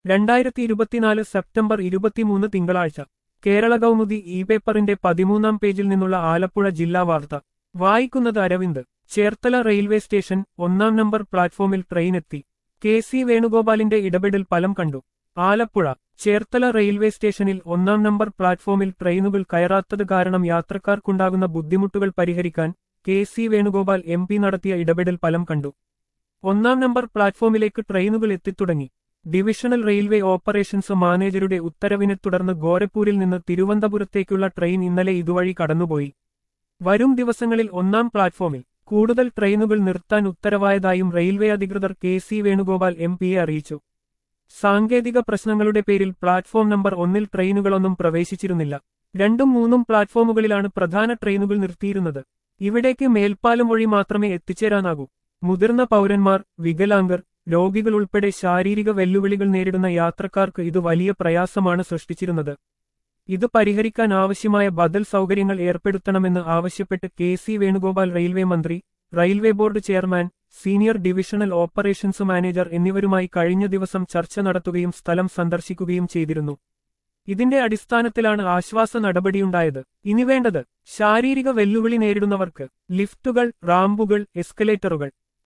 രണ്ടായിരത്തി ഇരുപത്തിനാല് സെപ്റ്റംബർ ഇരുപത്തിമൂന്ന് തിങ്കളാഴ്ച കേരള കൗമുദി ഇ പേപ്പറിന്റെ പതിമൂന്നാം പേജിൽ നിന്നുള്ള ആലപ്പുഴ ജില്ലാ വാർത്ത വായിക്കുന്നത് അരവിന്ദ് ചേർത്തല റെയിൽവേ സ്റ്റേഷൻ ഒന്നാം നമ്പർ പ്ലാറ്റ്ഫോമിൽ ട്രെയിൻ എത്തി കെ സി വേണുഗോപാലിന്റെ ഇടപെടൽ ഫലം കണ്ടു ആലപ്പുഴ ചേർത്തല റെയിൽവേ സ്റ്റേഷനിൽ ഒന്നാം നമ്പർ പ്ലാറ്റ്ഫോമിൽ ട്രെയിനുകൾ കയറാത്തത് കാരണം യാത്രക്കാർക്കുണ്ടാകുന്ന ബുദ്ധിമുട്ടുകൾ പരിഹരിക്കാൻ K C Venugopal M P നടത്തിയ ഇടപെടൽ ഫലം കണ്ടു ഒന്നാം നമ്പർ പ്ലാറ്റ്ഫോമിലേക്ക് ട്രെയിനുകൾ എത്തിത്തുടങ്ങി ഡിവിഷണൽ റെയിൽവേ ഓപ്പറേഷൻസ് മാനേജരുടെ ഉത്തരവിനെ തുടർന്ന് ഗോരഖ്പൂരിൽ നിന്ന് തിരുവനന്തപുരത്തേക്കുള്ള ട്രെയിൻ ഇന്നലെ ഇതുവഴി കടന്നുപോയി വരും ദിവസങ്ങളിൽ ഒന്നാം പ്ലാറ്റ്ഫോമിൽ കൂടുതൽ ട്രെയിനുകൾ നിർത്താൻ ഉത്തരവായതായും റെയിൽവേ അധികൃതർ കെ സി വേണുഗോപാൽ എം പിയെ അറിയിച്ചു സാങ്കേതിക പ്രശ്നങ്ങളുടെ പേരിൽ പ്ലാറ്റ്ഫോം നമ്പർ ഒന്നിൽ ട്രെയിനുകളൊന്നും പ്രവേശിച്ചിരുന്നില്ല രണ്ടും മൂന്നും പ്ലാറ്റ്ഫോമുകളിലാണ് പ്രധാന ട്രെയിനുകൾ നിർത്തിയിരുന്നത് ഇവിടേക്ക് മേൽപ്പാലം വഴി മാത്രമേ എത്തിച്ചേരാനാകൂ മുതിർന്ന പൗരന്മാർ വികലാംഗർ രോഗികൾ ഉൾപ്പെടെ ശാരീരിക വെല്ലുവിളികൾ നേരിടുന്ന യാത്രക്കാർക്ക് ഇത് വലിയ പ്രയാസമാണ് സൃഷ്ടിച്ചിരുന്നത് ഇത് പരിഹരിക്കാൻ ആവശ്യമായ ബദൽ സൗകര്യങ്ങൾ ഏർപ്പെടുത്തണമെന്ന് ആവശ്യപ്പെട്ട് കെ സി വേണുഗോപാൽ റെയിൽവേ മന്ത്രി railway board chairman senior divisional operations manager എന്നിവരുമായി കഴിഞ്ഞ ദിവസം ചർച്ച നടത്തുകയും സ്ഥലം സന്ദർശിക്കുകയും ചെയ്തിരുന്നു ഇതിന്റെ അടിസ്ഥാനത്തിലാണ് ആശ്വാസ നടപടിയുണ്ടായത് ഇനി വേണ്ടത് ശാരീരിക വെല്ലുവിളി നേരിടുന്നവർക്ക് ലിഫ്റ്റുകൾ റാമ്പുകൾ എസ്കലേറ്ററുകൾ